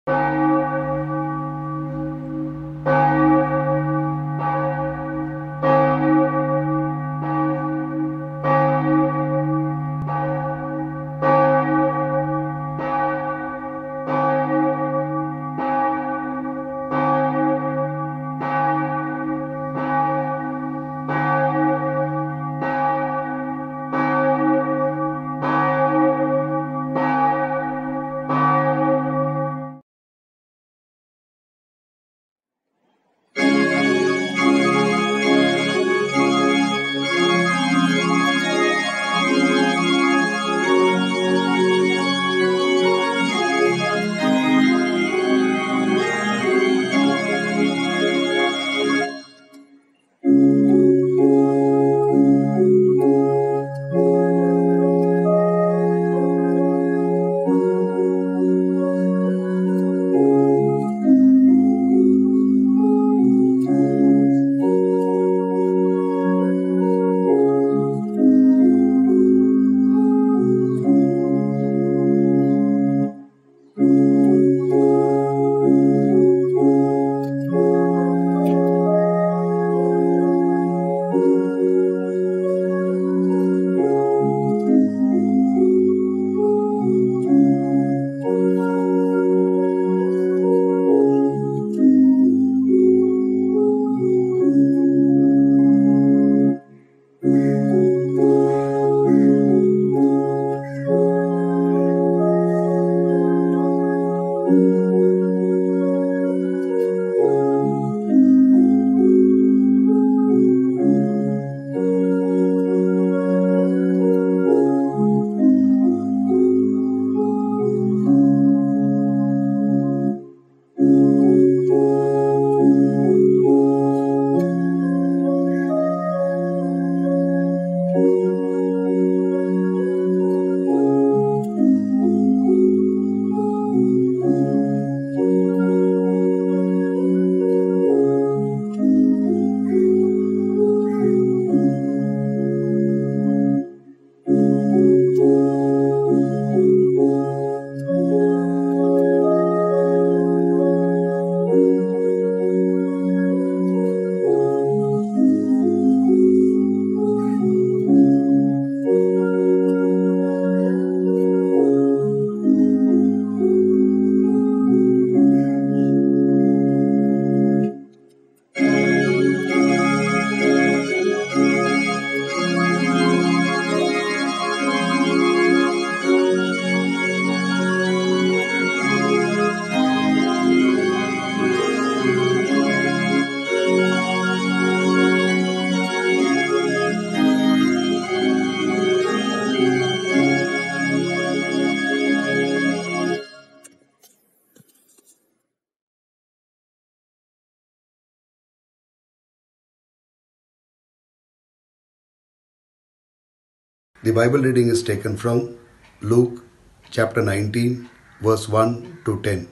The Bible reading is taken from Luke chapter 19, verse 1 to 10.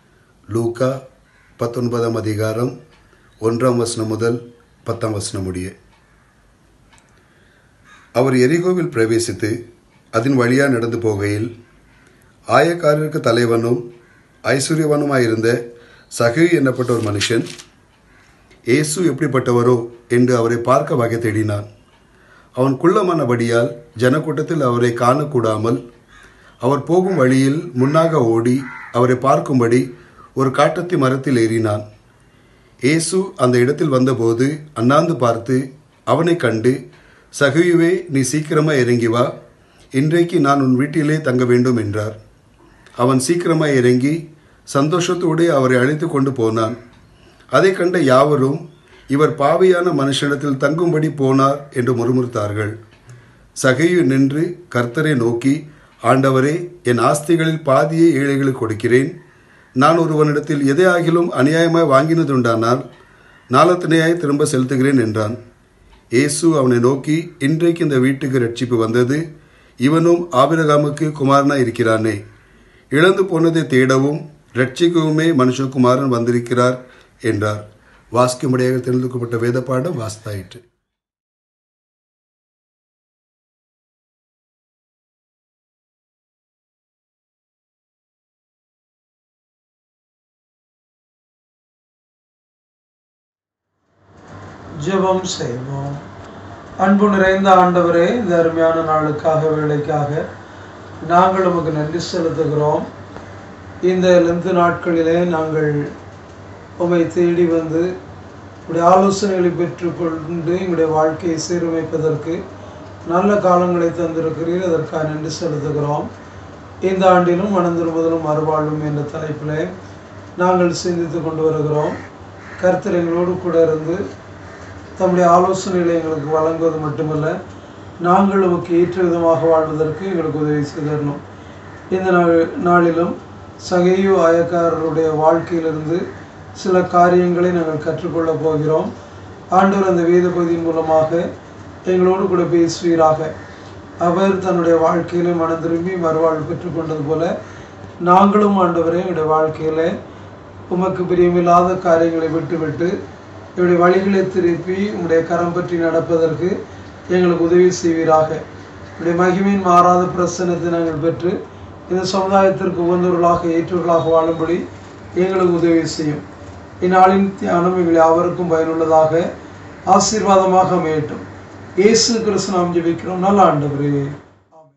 லூக்கா பத்தொன்பதாம் அதிகாரம் ஒன்றாம் வசனம் முதல் பத்தாம் வசனம் முடிய அவர் எரிகோவில் பிரவேசித்து அதன் வழியா நடந்து போகையில் ஆயக்காரருக்கு தலைவனும் ஐஸ்வர்யவனுமாயிருந்த சகி என்னப்பட்ட ஒரு மனுஷன் இயேசு எப்படிப்பட்டவரோ என்று அவரை பார்க்க வகை தேடினான் அவன் குள்ளமானபடியால் ஜனக்கூட்டத்தில் அவரை காணக்கூடாமல் அவர் போகும் வழியில் முன்னாக ஓடி அவரை பார்க்கும்படி ஒரு காட்டத்தி மரத்தில் ஏறினான் இயேசு அந்த இடத்தில் வந்தபோது அண்ணாந்து பார்த்து அவனை கண்டு சகுயுவே நீ சீக்கிரமா இறங்கி வா இன்றைக்கு நான் உன் வீட்டிலே தங்க வேண்டும் என்றார் அவன் சீக்கிரமாய் இறங்கி சந்தோஷத்தோடு அவரை அழைத்து கொண்டு போனான் அதை கண்ட யாவரும் இவர் பாவியான மனுஷனிடத்தில் தங்கும்படி போனார் என்று முறுமுறுத்தார்கள் சகையு நின்று கர்த்தரை நோக்கி ஆண்டவரே என் ஆஸ்திகளில் பாதியை ஏழைகளுக்கு கொடுக்கிறேன் நான் ஒருவனிடத்தில் எதையாகிலும் அநியாயமாய் வாங்கினதுண்டானால் நாளத்தினையாய் திரும்ப செலுத்துகிறேன் என்றான் இயேசு அவனை நோக்கி இன்றைக்கு இந்த வீட்டுக்கு ரட்சிப்பு வந்தது இவனும் ஆபிரகாமுக்கு குமாரனாய் இருக்கிறானே இழந்து போனதை தேடவும் ரட்சிக்கவுமே மனுஷகுமாரன் வந்திருக்கிறார் என்றார் வாசிக்கும்படியாக தேர்ந்தெடுக்கப்பட்ட வேத பாடம் வாஸ்தாயிற்று ஜெபம் செய்வோம் அன்பு நிறைந்த ஆண்டவரே இந்த அருமையான நாளுக்காக வேலைக்காக நாங்கள் உமக்கு நன்றி செலுத்துகிறோம் இந்த லெந்து நாட்களிலே நாங்கள் உம்மை தேடி வந்து உடைய ஆலோசனைகளை பெற்றுக்கொண்டு எங்களுடைய வாழ்க்கையை சீரமைப்பதற்கு நல்ல காலங்களை தந்திருக்கிறீர் அதற்காக நன்றி செலுத்துகிறோம் இந்த ஆண்டிலும் மனந்திரும்புதலும் மறுவாழ்வும் என்ற தலைப்பிலே நாங்கள் சிந்தித்து கொண்டு வருகிறோம் கர்த்தர் எங்களோடு கூட இருந்து தம்முடைய ஆலோசனைகளை எங்களுக்கு வழங்குவது மட்டுமல்ல நாங்கள் உமக்கு ஏற்ற விதமாக வாழ்வதற்கு எங்களுக்கு உதவி செய்தரணும் இந்த நாள் நாளிலும் சகையு ஆயக்காரருடைய வாழ்க்கையிலிருந்து சில காரியங்களை நாங்கள் கற்றுக்கொள்ளப் போகிறோம் ஆண்டவர் அந்த வேத பகுதியின் மூலமாக எங்களோடு கூட பேசுவீராக அவர் தன்னுடைய வாழ்க்கையிலே மனம் திரும்பி மறுவாழ்வு பெற்றுக்கொண்டது போல நாங்களும் ஆண்டவரே எங்களுடைய வாழ்க்கையில உமக்கு பிரியமில்லாத காரியங்களை விட்டுவிட்டு என்னுடைய வழிகளை திருப்பி உங்களுடைய கரம் பற்றி நடப்பதற்கு எங்களுக்கு உதவி செய்வீராக உடைய மகிமையின் மாறாத பிரசனத்தை நாங்கள் பெற்று இந்த சமுதாயத்திற்கு உகந்தவர்களாக ஏற்றவர்களாக வாழும்படி எங்களுக்கு உதவி செய்யும் இந்நாளின் தியானம் எங்களை அவருக்கும் பயனுள்ளதாக ஆசீர்வாதமாக அமையட்டும் இயேசு கிறிஸ்து நாம் ஜெபிக்கிறோம் நல்ல ஆண்டவரே ஆமென்.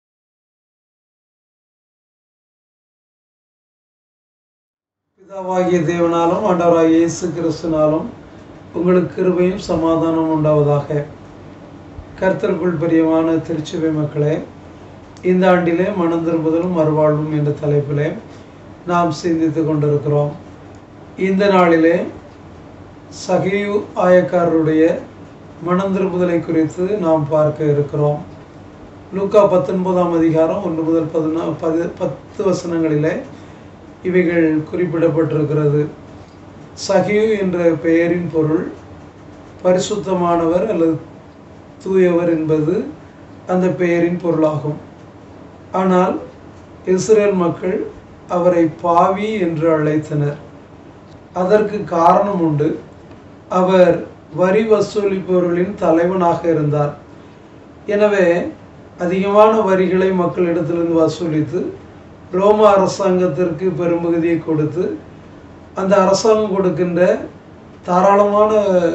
பிதாவாகிய தேவனாலும் ஆண்டவராகிய இயேசு கிறிஸ்துனாலும் உங்களுக்கு கிருபையும் சமாதானம் உண்டாவதாக கர்த்தருக்குள் பிரியமான திருச்சுவை மக்களே இந்த ஆண்டிலே மனம் திரும்புதலும் மறுவாழ்வும் என்ற தலைப்பிலே நாம் சிந்தித்து கொண்டிருக்கிறோம் இந்த நாளிலே சகியு ஆயக்காரருடைய மனம் திரும்புதலை குறித்து நாம் பார்க்க இருக்கிறோம் லூக்கா பத்தொன்பதாம் அதிகாரம் ஒன்று முதல் பதினா பது பத்து வசனங்களிலே இவைகள் குறிப்பிடப்பட்டிருக்கிறது சகியு என்ற பெயரின் பொருள் பரிசுத்தமானவர் அல்லது தூயவர் என்பது அந்த பெயரின் பொருளாகும் ஆனால் இஸ்ரேல் மக்கள் அவரை பாவி என்று அழைத்தனர் அதற்கு காரணம் உண்டு அவர் வரி வசூலிப்பவர்களின் தலைவனாக இருந்தார் எனவே அதிகமான வரிகளை மக்களிடத்திலிருந்து வசூலித்து ரோம அரசாங்கத்திற்கு பெரும்பகுதியை கொடுத்து அந்த அரசாங்கம் கொடுக்கின்ற தாராளமான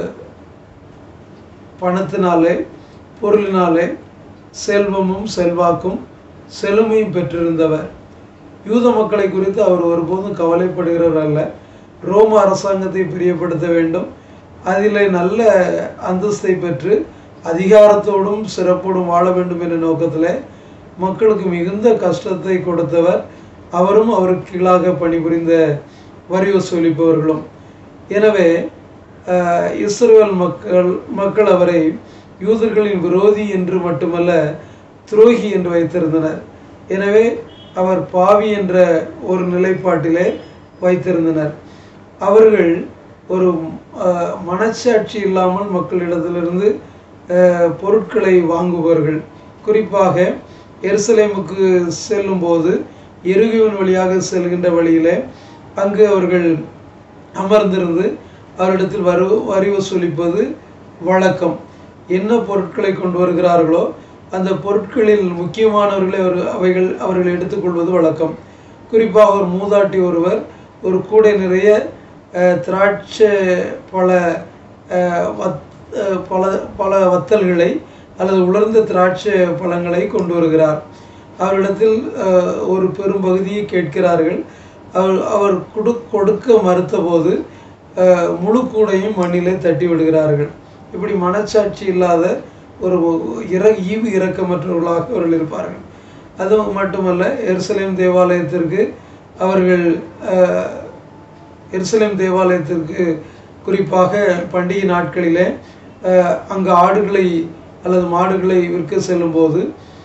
பணத்தினாலே பொருளினாலே செல்வமும் செல்வாக்கும் செழுமையும் பெற்றிருந்தவர் யூத மக்களை குறித்து அவர் ஒருபோதும் கவலைப்படுகிறவர் அல்ல ரோம அரசாங்கத்தை பிரியப்படுத்த வேண்டும் அதில் நல்ல அந்தஸ்தை பெற்று அதிகாரத்தோடும் சிறப்போடும் வாழ வேண்டும் என்ற நோக்கத்தில் மக்களுக்கு மிகுந்த கஷ்டத்தை கொடுத்தவர் அவரும் அவருக்கு கீழாக பணிபுரிந்த வரி வசூலிப்பவர்களும் எனவே அஹ், இஸ்ரவேல் மக்கள் மக்கள் அவரை யூதர்களின் விரோதி என்று மட்டுமல்ல துரோகி என்று வைத்திருந்தனர் எனவே அவர் பாவி என்ற ஒரு நிலைப்பாட்டிலே வைத்திருந்தனர் அவர்கள் ஒரு அஹ், மனச்சாட்சி இல்லாமல் மக்களிடத்திலிருந்து அஹ், பொருட்களை வாங்குபவர்கள் குறிப்பாக எருசலேமுக்கு செல்லும்போது எருகுவின் வழியாக செல்கின்ற வழியிலே அங்கு அவர்கள் அமர்ந்திருந்து அவரிடத்தில் வரு வரி வசூலிப்பது வழக்கம் என்ன பொருட்களை கொண்டு வருகிறார்களோ அந்த பொருட்களில் முக்கியமானவர்களை அவர் அவைகள் அவர்கள் எடுத்துக்கொள்வது வழக்கம் குறிப்பாக ஒரு மூதாட்டி ஒருவர் ஒரு கூடை நிறைய அஹ், திராட்சை பல அஹ், வத் அஹ், பல பல வத்தல்களை அல்லது உலர்ந்த திராட்சை பழங்களை கொண்டு வருகிறார் அவரிடத்தில் அஹ், ஒரு பெரும் பகுதியை கேட்கிறார்கள் அவர் அவர் கொடு கொடுக்க மறுத்தபோது அஹ், முழு கூடையும் மண்ணிலே தட்டி விடுகிறார்கள் இப்படி மனச்சாட்சி இல்லாத ஒரு இற ஈவு இரக்கமற்றவர்களாக அவர்கள் இருப்பார்கள் அது மட்டுமல்ல எருசலேம் தேவாலயத்திற்கு அவர்கள் அஹ், எருசலேம் தேவாலயத்திற்கு குறிப்பாக பண்டிகை நாட்களிலே அஹ், அங்கு ஆடுகளை அல்லது மாடுகளை விற்க செல்லும்போது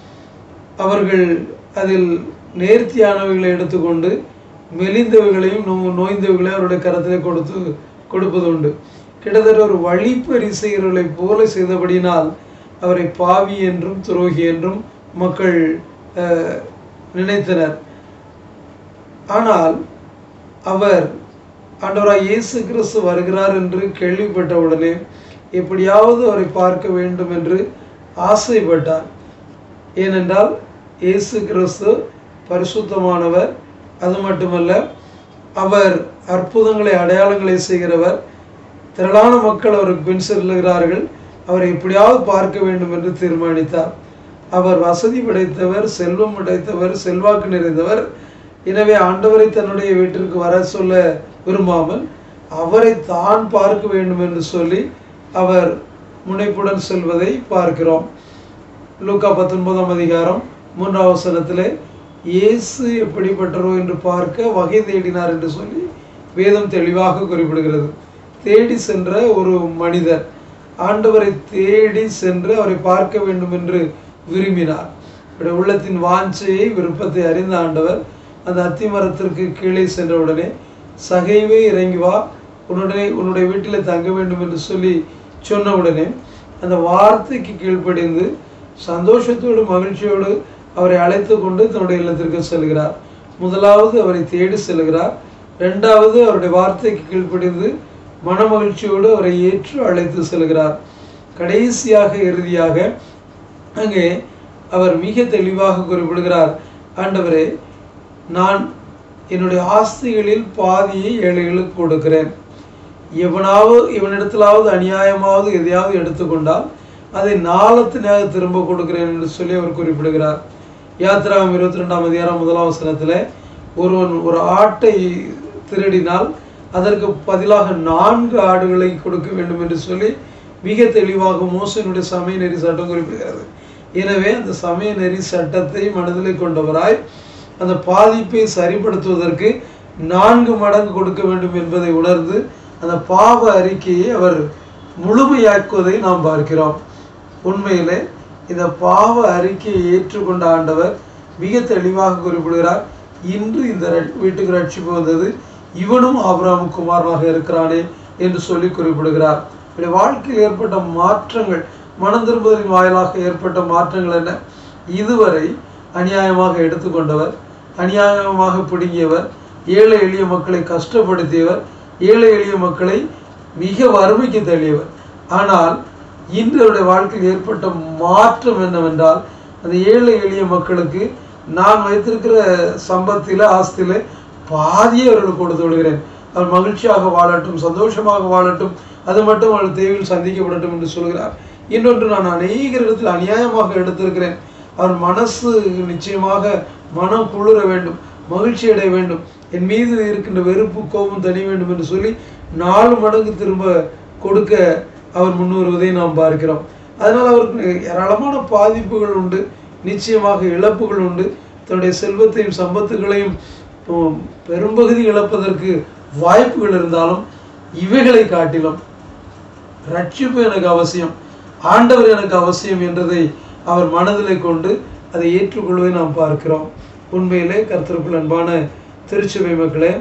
அவர்கள் அதில் நேர்த்தியானவைகளை எடுத்துக்கொண்டு மெலிந்தவைகளையும் நோ நோய்ந்தவைகளையும் அவருடைய கரத்திலே கொடுத்து கொடுப்பது உண்டு கிட்டத்தட்ட ஒரு வழிப்பறி செய்கிறவர்களை போல செய்தபடியினால் அவரை பாவி என்றும் துரோகி என்றும் மக்கள் அஹ், நினைத்தனர் ஆனால் அவர் ஆண்டவராய் இயேசு கிறிஸ்து வருகிறார் என்று கேள்விப்பட்டவுடனே எப்படியாவது அவரை பார்க்க வேண்டும் என்று ஆசைப்பட்டார் ஏனென்றால் இயேசு கிறிஸ்து பரிசுத்தமானவர் அது மட்டுமல்ல அவர் அற்புதங்களை அடையாளங்களை செய்கிறவர் திரளான மக்கள் அவருக்கு பின் செல்லுகிறார்கள் அவரை எப்படியாவது பார்க்க வேண்டும் என்று தீர்மானித்தார் அவர் வசதி படைத்தவர் செல்வம் படைத்தவர் செல்வாக்கு நிறைந்தவர் எனவே ஆண்டவரை தன்னுடைய வீட்டிற்கு வர சொல்ல விரும்பாமல் அவரை தான் பார்க்க வேண்டும் என்று சொல்லி அவர் முனைப்புடன் செல்வதை பார்க்கிறோம் லூக்கா பத்தொன்பதாம் அதிகாரம் மூன்றாம் வசனத்திலே இயேசு எப்படிப்பட்டரோ என்று பார்க்க வகை தேடினார் என்று சொல்லி வேதம் தெளிவாக குறிப்பிடுகிறது தேடி சென்ற ஒரு மனிதர் ஆண்டவரை தேடி சென்று அவரை பார்க்க வேண்டும் என்று விரும்பினார் அவருடைய உள்ளத்தின் வாஞ்சையை விருப்பத்தை அறிந்த ஆண்டவர் அந்த அத்திமரத்திற்கு கீழே சென்றவுடனே சகைவே இறங்கி வா உன்னுடைய உன்னுடைய வீட்டில் தங்க வேண்டும் என்று சொல்லி சொன்ன உடனே அந்த வார்த்தைக்கு கீழ்ப்படிந்து சந்தோஷத்தோடு மகிழ்ச்சியோடு அவரை அழைத்து கொண்டு தன்னுடைய இல்லத்திற்கு செல்கிறார் முதலாவது அவரை தேடி செல்கிறார் இரண்டாவது அவருடைய வார்த்தைக்கு கீழ்ப்படிந்து மனமகிழ்ச்சியோடு அவரை ஏற்று அழைத்து செல்கிறார் கடைசியாக இறுதியாக அங்கே அவர் மிக தெளிவாக குறிப்பிடுகிறார் ஆண்டவரே நான் என்னுடைய ஆஸ்திகளில் பாதியை ஏழைகளுக்கு கொடுக்கிறேன் எவனாவது இவனிடத்திலாவது அநியாயமாவது எதையாவது எடுத்துக்கொண்டால் அதை நாளத்தினாக திரும்ப கொடுக்கிறேன் என்று சொல்லி அவர் குறிப்பிடுகிறார் யாத்திராகம் இருபத்தி ரெண்டாம் அதிகாரம் முதலாம் வசனத்தில் ஒருவன் ஒரு ஆட்டை திருடினால் அதற்கு பதிலாக நான்கு ஆடுகளை கொடுக்க வேண்டும் என்று சொல்லி மிக தெளிவாக மோசனுடைய சமய நெறி சட்டம் குறிப்பிடுகிறது எனவே அந்த சமய நெறி சட்டத்தை மனதில் கொண்டவராய் அந்த பாதிப்பை சரிப்படுத்துவதற்கு நான்கு மடங்கு கொடுக்க வேண்டும் என்பதை உணர்ந்து அந்த பாவ அறிக்கையை அவர் முழுமையாக்குவதை நாம் பார்க்கிறோம் உண்மையிலே இந்த பாவ அறிக்கையை ஏற்றுக்கொண்ட ஆண்டவர் மிக தெளிவாக குறிப்பிடுகிறார் இன்று இந்த ர- வீட்டுக்கு ரட்சிப்பு வந்தது இவனும் ஆபிரகாம் குமாரனாக இருக்கிறானே என்று சொல்லி குறிப்பிடுகிறார் இப்படி வாழ்க்கையில் ஏற்பட்ட மாற்றங்கள் மனம் திரும்புதலின் வாயிலாக ஏற்பட்ட மாற்றங்கள் என்ன இதுவரை அநியாயமாக எடுத்துக்கொண்டவர் அநியாயமாக பிடுங்கியவர் ஏழை எளிய மக்களை கஷ்டப்படுத்தியவர் ஏழை எளிய மக்களை மிக வறுமைக்கு தள்ளியவர் ஆனால் இன்று அவருடைய வாழ்க்கையில் ஏற்பட்ட மாற்றம் என்னவென்றால் அந்த ஏழை எளிய மக்களுக்கு நான் வைத்திருக்கிற சம்பத்தில ஆஸ்தியில பாதியை அவர்களுக்கு கொடுத்து விடுகிறேன் அவர் மகிழ்ச்சியாக வாழட்டும் சந்தோஷமாக வாழட்டும் அது மட்டும் அவர்கள் தேவையில் சந்திக்கப்படட்டும் என்று சொல்கிறார் இன்னொன்று நான் அநேகரிடத்தில் அநியாயமாக எடுத்திருக்கிறேன் அவர் மனசு நிச்சயமாக மனம் குளிர வேண்டும் மகிழ்ச்சி அடைய வேண்டும் என் மீது இருக்கின்ற வெறுப்பு கோபம் தனி வேண்டும் என்று சொல்லி நாலு மடங்கு திரும்ப கொடுக்க அவர் முன்வருவதை நாம் பார்க்கிறோம் அதனால் அவருக்கு ஏராளமான பாதிப்புகள் உண்டு நிச்சயமாக இழப்புகள் உண்டு தன்னுடைய செல்வத்தையும் சம்பத்துகளையும் உம், பெரும்பகுதி இழப்பதற்கு வாய்ப்புகள் இருந்தாலும் இவைகளை காட்டிலும் ரட்சிப்பு எனக்கு அவசியம் ஆண்டவர் எனக்கு அவசியம் என்றதை அவர் மனதிலே கொண்டு அதை ஏற்றுக்கொள்வதை நாம் பார்க்கிறோம் உண்மையிலே கர்த்தருக்குள் அன்பான திருச்சபை மக்களே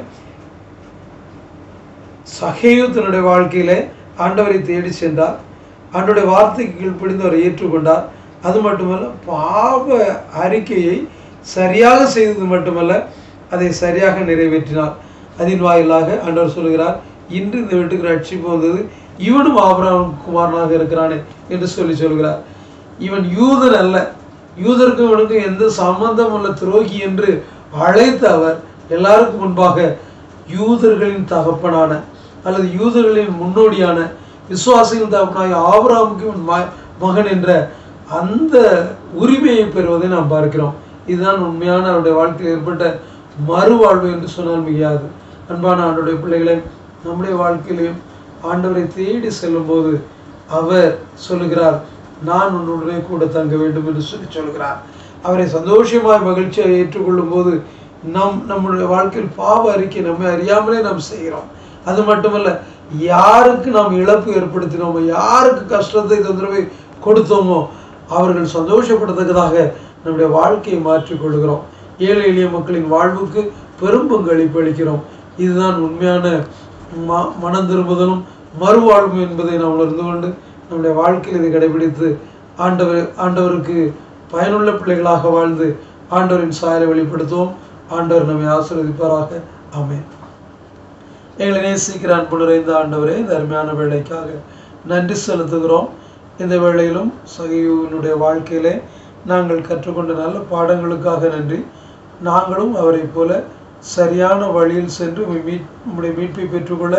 சகேயு தன்னுடைய வாழ்க்கையிலே ஆண்டவரை தேடி சென்றார் ஆண்டவருடைய வார்த்தைக்கு கீழ்ப்படிந்து அவரை ஏற்றுக்கொண்டார் அது மட்டுமல்ல பாவ அறிக்கையை சரியாக செய்தது மட்டுமல்ல அதை சரியாக நிறைவேற்றினார் அதன் வாயிலாக ஆண்டவர் சொல்கிறார் இன்று இந்த வீட்டுக்கு ரட்சிப்பு வந்தது இவனும் ஆபிரகாம் குமாரனாக இருக்கிறானே என்று சொல்லி சொல்கிறார் இவன் யூதன் அல்ல யூதருக்கும் இவனுக்கும் எந்த சம்பந்தம் உள்ள துரோகி என்று அழைத்த அவர் எல்லாருக்கும் முன்பாக யூதர்களின் தகப்பனான அல்லது யூதர்களின் முன்னோடியான விசுவாசிகளின் தகப்பனாய ஆபிரகாமுக்கு இவன் ம- மகன் என்ற அந்த உரிமையை பெறுவதை நாம் பார்க்கிறோம் இதுதான் உண்மையான அவருடைய வாழ்க்கையில் ஏற்பட்ட மறுவாழ்வு என்று சொன்னால் மிகையாது அன்பான ஆண்டுடைய பிள்ளைகளை நம்முடைய வாழ்க்கையிலையும் ஆண்டவரை தேடி செல்லும்போது அவர் சொல்லுகிறார் நான் உன்னுடனே கூட தங்க வேண்டும் என்று சொல்லி சொல்கிறார் அவரை சந்தோஷமாய் மகிழ்ச்சியாக ஏற்றுக்கொள்ளும் போது நம் நம்முடைய வாழ்க்கையில் பாவ அறிக்கை நம்மை அறியாமலே நாம் செய்கிறோம் அது மட்டுமல்ல யாருக்கு நாம் இழப்பு ஏற்படுத்தினோமோ யாருக்கு கஷ்டத்தை தொந்தரவை கொடுத்தோமோ அவர்கள் சந்தோஷப்படத்தக்கதாக நம்முடைய வாழ்க்கையை மாற்றிக் கொள்கிறோம் ஏழை எளிய மக்களின் வாழ்வுக்கு பெரும் பங்களிப்பு அளிக்கிறோம் இதுதான் உண்மையான ம மனம் திரும்புதலும் மறுவாழ்வும் என்பதை நாம் உணர்ந்து கொண்டு நம்முடைய வாழ்க்கையில் இதை கடைபிடித்து ஆண்டவர் ஆண்டவருக்கு பயனுள்ள பிள்ளைகளாக வாழ்ந்து ஆண்டவரின் சாயலை வெளிப்படுத்துவோம் ஆண்டவர் நம்மை ஆசீர்வதிப்பாராக ஆமென் எங்களை நேசிக்கிற அன்பு நிறைந்த ஆண்டவரே இந்த அருமையான வேலைக்காக நன்றி செலுத்துகிறோம் இந்த வேளையிலும் சகியுனுடைய வாழ்க்கையிலே நாங்கள் கற்றுக்கொண்ட நல்ல பாடங்களுக்காக நன்றி நாங்களும் அவரைப் போல சரியான வழியில் சென்று உம்மை மீட் உம்முடைய மீட்பை பெற்றுக்கொள்ள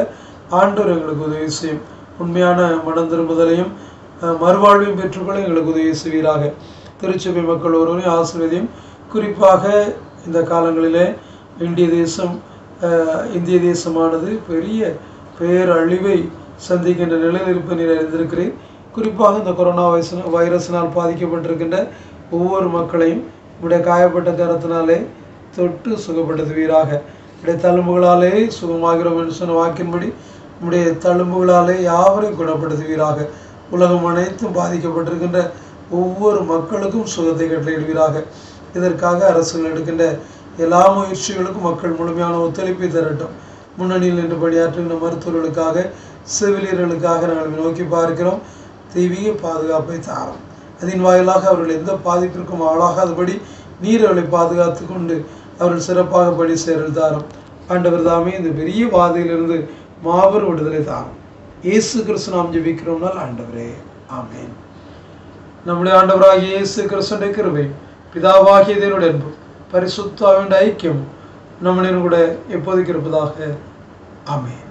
ஆண்டவர் எங்களுக்கு உதவி செய்யும் உண்மையான மனம் திரும்புதலையும் அஹ், மறுவாழ்வையும் பெற்றுக்கொள்ள எங்களுக்கு உதவி செய்வீராக திருச்சபை மக்கள் ஒருவரையும் ஆசிர்வதியும் குறிப்பாக இந்த காலங்களிலே இந்திய தேசம் அஹ், இந்திய தேசமானது பெரிய பேரழிவை சந்திக்கின்ற நிலையில் இருப்ப நீர் அறிந்திருக்கிறேன் குறிப்பாக இந்த கொரோனா வைரஸ் வைரஸினால் பாதிக்கப்பட்டிருக்கின்ற ஒவ்வொரு மக்களையும் உடைய காயப்பட்ட கரத்தினாலே தொட்டு சுகப்படுத்துவீராக உடைய தழும்புகளாலே சுகமாகிறோம் என்று சொன்ன வாக்கின்படி உடைய தழும்புகளாலே யாவரையும் குணப்படுத்துவீராக உலகம் அனைத்தும் பாதிக்கப்பட்டிருக்கின்ற ஒவ்வொரு மக்களுக்கும் சுகத்தை கட்டளையிடுவீராக இதற்காக அரசுகள் எடுக்கின்ற எல்லா முயற்சிகளுக்கும் மக்கள் முழுமையான ஒத்துழைப்பை தரட்டும் முன்னணியில் நின்று பணியாற்றுகின்ற மருத்துவர்களுக்காக செவிலியர்களுக்காக நாங்கள் நோக்கி பார்க்கிறோம் தெய்வீக பாதுகாப்பை தாரும் அதன் வாயிலாக அவர்கள் எந்த பாதிப்பிற்கும் ஆளாகாதபடி நீர் அவர்களை பாதுகாத்து கொண்டு அவர்கள் சிறப்பாக பணி சேரல் தாரும் ஆண்டவர் தாமே இந்த பெரிய வாதையிலிருந்து மாபெரும் விடுதலை தாரும் இயேசு கிறிஸ்து நாம் ஜெபிக்கிறோம்னால் ஆண்டவரே ஆமென் நம்முடைய ஆண்டவராகிய இயேசு கிறிஸ்துடைய கிருபை பிதாவாகிய தேவனுடைய அன்பு பரிசுத்தாவின் ஐக்கியம் நம்முடைய கூட எப்போதைக்கு இருப்பதாக ஆமென்